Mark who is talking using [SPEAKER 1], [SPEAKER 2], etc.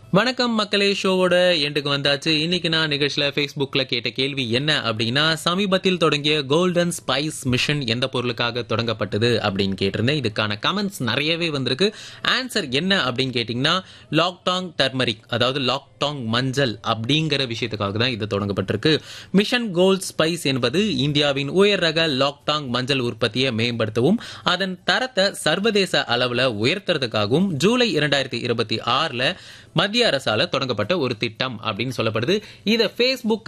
[SPEAKER 1] வணக்கம் மக்களே ஷோவோட எண்டுக்கு வந்தாச்சு இன்னைக்கு நான் நிகழ்ச்சியில Facebookல கேட்ட கேள்வி என்ன அப்படின்னா சமீபத்தில் தொடங்கிய கோல்டன் ஸ்பைஸ் மிஷன் எந்த பொருளுக்காக தொடங்கப்பட்டது அப்படின்னு கேட்டிருந்தேன் இதுக்கான கமெண்ட்ஸ் நிறையவே வந்திருக்கு ஆன்சர் என்ன அப்படின்னு கேட்டிங்கன்னா லாக்டாங் டர்மரிக் அதாவது லாக்டாங் மஞ்சள் அப்படிங்கிற விஷயத்துக்காக தான் இது தொடங்கப்பட்டிருக்கு மிஷன் கோல்ட் ஸ்பைஸ் என்பது இந்தியாவின் உயர் ரக லாக்டாங் மஞ்சள் உற்பத்தியை மேம்படுத்தவும் அதன் தரத்தை சர்வதேச அளவுல உயர்த்துறதுக்காகவும் ஜூலை இரண்டாயிரத்தி இருபத்தி ஆறுல மத்திய அரசால தொடங்கப்பட்ட ஒரு திட்டம் அப்படின்னு சொல்லப்படுது இதை Facebook